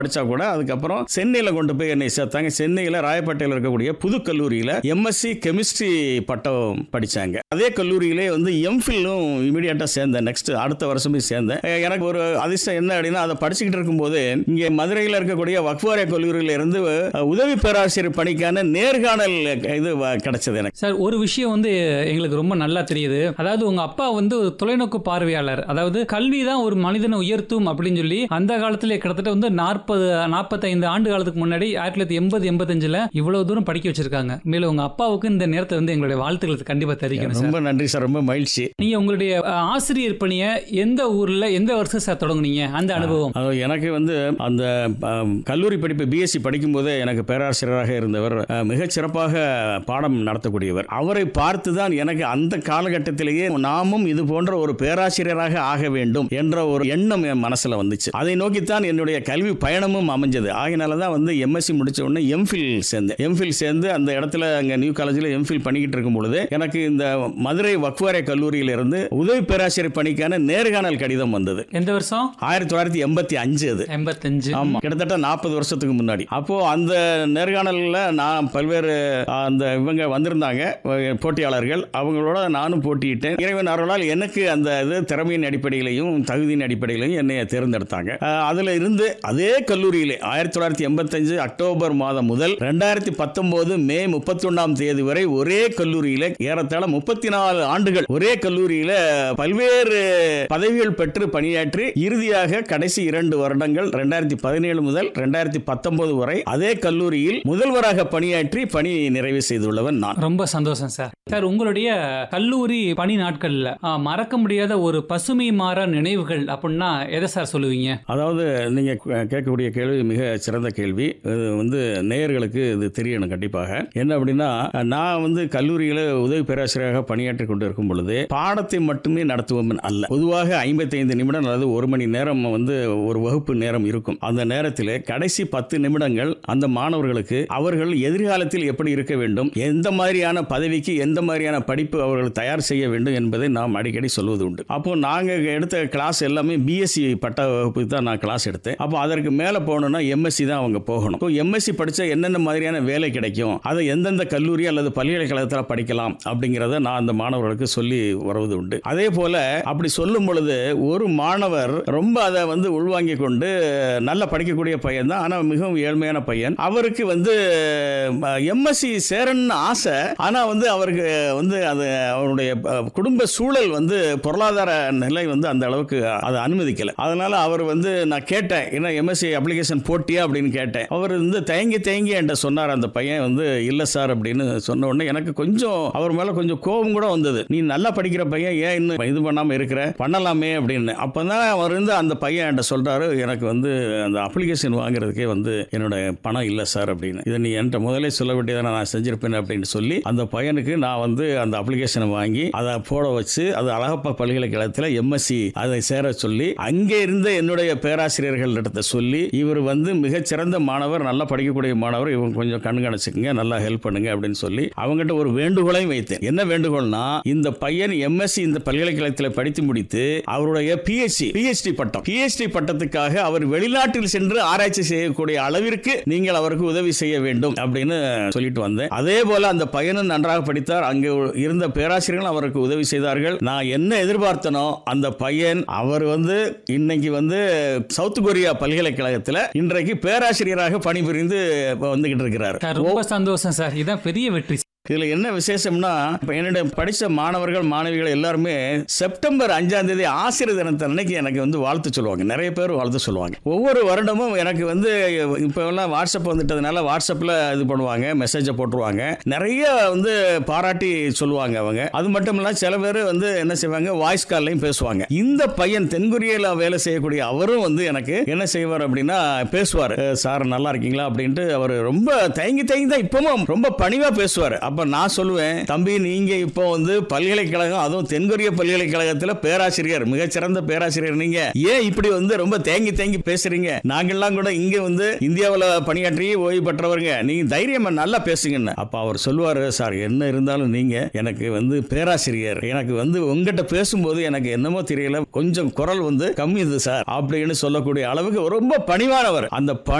படிச்சா கூட அதுக்கப்புறம் சென்னையில் கொண்டு போய் என்னை சேர்த்தாங்க சென்னையில் ராயப்பேட்டையில் இருக்கக்கூடிய புது கல்லூரியில் எம்எஸ்சி கெமிஸ்ட்ரி பட்டம் படிச்சாங்க அதே கல்லூரியிலே வந்து எம்ஃபில்லும் இமீடியட்டாக சேர்ந்தேன் நெக்ஸ்ட் அடுத்த வருஷமே சேர்ந்தேன் அஹ் எனக்கு ஒரு அதிர்ஷ்டம் என்ன அப்படின்னா அதை படிச்சுக்கிட்டு இருக்கும்போது இங்கே மதுரையில் இருக்கக்கூடிய வக்வாரியா கல்லூரியில இருந்து அஹ், உதவி பேராசிரியர் பணிக்கான நேர்காணல் இது வ- கிடைச்சது எனக்கு சார் ஒரு விஷயம் வந்து எங்களுக்கு ரொம்ப நல்லா தெரியுது அதாவது உங்க அப்பா வந்து ஒரு தொலைநோக்கு பார்வையாளர் அதாவது கல்வி தான் ஒரு மனிதனை உயர்த்தும் அப்படின்னு சொல்லி அந்த காலத்திலே கிட்டத்தட்ட வந்து நாற்பது நாற்பத்தைந்து ஆண்டு காலத்துக்கு முன்னாடி ஆயிரத்தி தொள்ளாயிரத்தி எண்பது எண்பத்தஞ்சுல இவ்வளவு தூரம் படிக்க வச்சிருக்காங்க மேலும் உங்க அப்பாவுக்கு இந்த நேரத்தை வந்து எங்களுடைய வாழ்த்துக்களை கண்டிப்பா தெரிவிக்கணும் சார் ரொம்ப நன்றி சார் ரொம்ப மகிழ்ச்சி நீங்க உங்களுடைய அஹ், ஆசிரியர் பணியை எந்த ஊர்ல எந்த வருஷம் சார் தொடங்குனீங்க அந்த அனுபவம் அது எனக்கு வந்து அந்த ஆம், கல்லூரி படிப்பு பிஎஸ்சி படிக்கும்போதே எனக்கு பேராசிரியராக இருந்தவர் அஹ், மிகச் சிறப்பாக பாடம் நடத்தக்கூடியவர் அவரை பார்த்து தான் எனக்கு அந்த காலகட்டத்திலேயே நாமும் இது போன்ற ஒரு பேராசிரியராக ஆக வேண்டும் என்ற ஒரு எண்ணம் என் மனசுல வந்துச்சு அதை நோக்கித்தான் என்னுடைய கல்வி பயணமும் அமைஞ்சது ஆகினால தான் வந்து எம்எஸ்சி முடிச்ச உடனே எம்ஃபில் சேர்ந்தேன் எம்ஃபில் சேர்ந்து அந்த இடத்துல அங்கே நியூ காலேஜில் எம்ஃபில் பண்ணிக்கிட்டு இருக்கும் பொழுது எனக்கு இந்த மதுரை வக்வாரே கல்லூரியிலிருந்து உதவி பேராசிரியர் பணிக்கான நேர்காணல் கடிதம் வந்தது எந்த வருஷம் ஆயிரத்தி தொள்ளாயிரத்தி எண்பத்தி அஞ்சு அது எண்பத்தஞ்சு ஆமா கிட்டத்தட்ட நாற்பது வருஷத்துக்கு முன்னாடி அப்போ அந்த நேர்காணல்ல நான் பல்வேறு அந்த இவங்க வந்திருந்தாங்க அஹ், போட்டியாளர்கள் அவங்களோட நானும் போட்டியிட்டேன் இறைவன் அருளால் எனக்கு அந்த இது திறமையின் அடிப்படையிலையும் தகுதியின் அடிப்படையிலையும் என்னை தேர்ந்தெடுத்தாங்க அஹ், அதுல இருந்து அதே கல்லூரியிலே ஆயிரத்தி தொள்ளாயிரத்தி எண்பத்தஞ்சு அக்டோபர் மாதம் முதல் ரெண்டாயிரத்தி பத்தொன்பது மே முப்பத்தி ஒன்றாம் தேதி வரை ஒரே கல்லூரியில ஏறத்தாழ முப்பத்தி நாலு ஆண்டுகள் ஒரே கல்லூரியில பல்வேறு பதவிகள் பெற்று பணியாற்றி இறுதியாக கடைசி இரண்டு வருடங்கள் ரெண்டாயிரத்தி பதினேழு முதல் ரெண்டாயிரத்தி பத்தொன்பது வரை அதே கல்லூரியில் முதல்வராக பணியாற்றி பணி நிறைவு செய்துள்ளவன் நான் ரொம்ப சந்தோஷம் சார் சார் உங்களுடைய கல்லூரி பணி நாட்கள்ல ஆ, மறக்க முடியாத ஒரு பசுமை மாற நினைவுகள் அப்படின்னா எதை சார் சொல்லுவீங்க அதாவது நீங்க கே- கேட்கக்கூடிய கேள்வி மிக சிறந்த கேள்வி இது வந்து நேயர்களுக்கு இது தெரியணும் கண்டிப்பாக என்ன அப்படின்னா நான் வந்து கல்லூரியில் உதவி பேராசிரியராக பணியாற்றி கொண்டு இருக்கும் பொழுது பாடத்தை மட்டுமே நடத்துவோம் அல்ல பொதுவாக ஐம்பத்தைந்து நிமிடம் அல்லது ஒரு மணி நேரம் வந்து ஒரு வகுப்பு நேரம் இருக்கும் அந்த நேரத்தில் கடைசி பத்து நிமிடங்கள் அந்த மாணவர்களுக்கு அவர்கள் எதிர்காலத்தில் எப்படி இருக்க வேண்டும் எந்த மாதிரியான பதவிக்கு எந்த மாதிரியான படிப்பு அவர்கள் தயார் செய்ய வேண்டும் என்பதை நாம் அடிக்கடி சொல்வது உண்டு அப்போ நாங்கள் எடுத்த கிளாஸ் எல்லாமே பிஎஸ்சி பட்ட வகுப்புக்கு தான் நான் கிளாஸ் எடுத்தேன் அப்போ அதற்கு மேலே போகணும்னா எம்எஸ்சி தான் அவங்க போகணும் இப்போ எம்எஸ்சி படித்தா என்னென்ன மாதிரியான வேலை கிடைக்கும் அதை எந்தெந்த கல்லூரி அல்லது பல்கலைக்கழகத்தில் படிக்கலாம் அப்படிங்கிறத நான் அந்த மாணவர்களுக்கு சொல்லி வருவது உண்டு அதே போல அப்படி சொல்லும் பொழுது ஒரு மாணவர் ரொம்ப அதை வந்து உள்வாங்கி கொண்டு நல்லா படிக்கக்கூடிய பையன் தான் ஆனால் மிகவும் ஏழ்மையான பையன் அவருக்கு வந்து எம்எஸ்சி சேரணும்னு ஆசை ஆனால் வந்து அவருக்கு வந்து அது அவருடைய அஹ், குடும்ப சூழல் வந்து பொருளாதார நிலை வந்து அந்த அளவுக்கு அதை அனுமதிக்கல அதனால அவர் வந்து நான் கேட்டேன் என்ன எம்எஸ்சி அப்ளிகேஷன் போட்டியா அப்படின்னு கேட்டேன் அவர் வந்து தயங்கி தயங்கி என்கிட்ட சொன்னார் அந்த பையன் வந்து இல்லை சார் அப்படின்னு சொன்ன உடனே எனக்கு கொஞ்சம் அவர் மேலே கொஞ்சம் கோபம் கூட வந்தது நீ நல்லா படிக்கிற பையன் ஏன் இன்னும் இது பண்ணாமல் இருக்கிற பண்ணலாமே அப்படின்னு அப்போ தான் அவர் வந்து அந்த பையன் என்கிட்ட சொல்கிறாரு எனக்கு வந்து அந்த அப்ளிகேஷன் வாங்குறதுக்கே வந்து என்னோட பணம் இல்லை சார் அப்படின்னு இதை நீ என்கிட்ட முதலே சொல்ல வேண்டியதை நான் செஞ்சிருப்பேன் அப்படின்னு சொல்லி அந்த பையனுக்கு நான் வந்து அந்த அப்ளிகேஷனை வாங்கி அதை போட வச்சு அது அழகப்பா பல்கலைக்கழகத்தில் எம்எஸ்சி அதை சேர சொல்லி அங்கே இருந்த என்னுடைய பேராசிரியர்கள் இடத்த சொல்லி இவர் வந்து மிகச்சிறந்த மாணவர் நல்லா படிக்கக்கூடிய மாணவர் இவங்க கொஞ்சம் கண்காணிச்சுக்குங்க நல்லா ஹெல்ப் பண்ணுங்க அப்படின்னு சொல்லி அவங்ககிட்ட ஒரு வேண்டுகோளையும் வைத்தேன் என்ன வேண்டுகோள்னா இந்த பையன் எம்எஸ்சி இந்த பல்கலைக்கழகத்தில் படித்து முடித்து அவருடைய பிஹெச்டி பிஹெச்டி பட்டம் பிஹெச்டி பட்டத்துக்காக அவர் வெளிநாட்டில் சென்று ஆராய்ச்சி செய்யக்கூடிய அளவிற்கு நீங்கள் அவருக்கு உதவி செய்ய வேண்டும் அப்படின்னு சொல்லிட்டு வந்தேன் அதே போல அந்த பையனும் நன்றாக படித்தார் அங்கே இருந்த பேராசிரியர்கள் அவருக்கு உதவி செய்தார்கள் நான் என்ன எதிர்பார்த்தனோ அந்த பையன் அவர் வந்து இன்னைக்கு வந்து சவுத் கொரியா பல்கலைக்கழகத்தில் இன்றைக்கு பேராசிரியராக பணிபுரிந்து வந்துகிட்டு இருக்கிறார் சார் ரொம்ப சந்தோஷம் சார் இதான் பெரிய வெற்றி இதுல என்ன விசேஷம்னா இப்ப என்னுடைய படிச்ச மாணவர்கள் மாணவிகள் எல்லாருமே செப்டம்பர் அஞ்சாம் தேதி ஆசிரியர் தினத்தை அன்னைக்கு எனக்கு வந்து வாழ்த்து சொல்லுவாங்க நிறைய பேர் வாழ்த்து சொல்லுவாங்க ஒவ்வொரு வருடமும் எனக்கு வந்து இப்போ எல்லாம் வாட்ஸ்அப் வந்துட்டதுனால வாட்ஸ்அப்பில் இது பண்ணுவாங்க மெசேஜை போட்டுருவாங்க நிறைய வந்து பாராட்டி சொல்லுவாங்க அவங்க அது மட்டும் இல்ல சில பேர் வந்து என்ன செய்வாங்க வாய்ஸ் கால்லையும் பேசுவாங்க இந்த பையன் தென்கொரியாவில் வேலை செய்யக்கூடிய அவரும் வந்து எனக்கு என்ன செய்வார் அப்படின்னா பேசுவார் சார் நல்லா இருக்கீங்களா அப்படின்ட்டு அவர் ரொம்ப தயங்கி தயங்கி தான் இப்பவும் ரொம்ப பணிவா பேசுவார் அப்ப நான் சொல்லுவேன் தம்பி நீங்க இப்போ வந்து பல்கலைக்கழகம் அதுவும் தென்கொரிய பல்கலைக்கழகத்துல பேராசிரியர் மிகச்சிறந்த பேராசிரியர் நீங்க ஏன் இப்படி வந்து ரொம்ப தேங்கி தேங்கி பேசுறீங்க நாங்கெல்லாம் கூட இங்க வந்து இந்தியாவுல பணியாற்றி ஓய்வு பெற்றவருங்க நீங்க தைரியமா நல்லா பேசுங்கன்னு அப்ப அவர் சொல்லுவாரு சார் என்ன இருந்தாலும் நீங்க எனக்கு வந்து பேராசிரியர் எனக்கு வந்து உங்ககிட்ட பேசும்போது எனக்கு என்னமோ தெரியல கொஞ்சம் குரல் வந்து கம்மி இது சார் அப்படின்னு சொல்லக்கூடிய அளவுக்கு ரொம்ப பணிவானவர் அந்த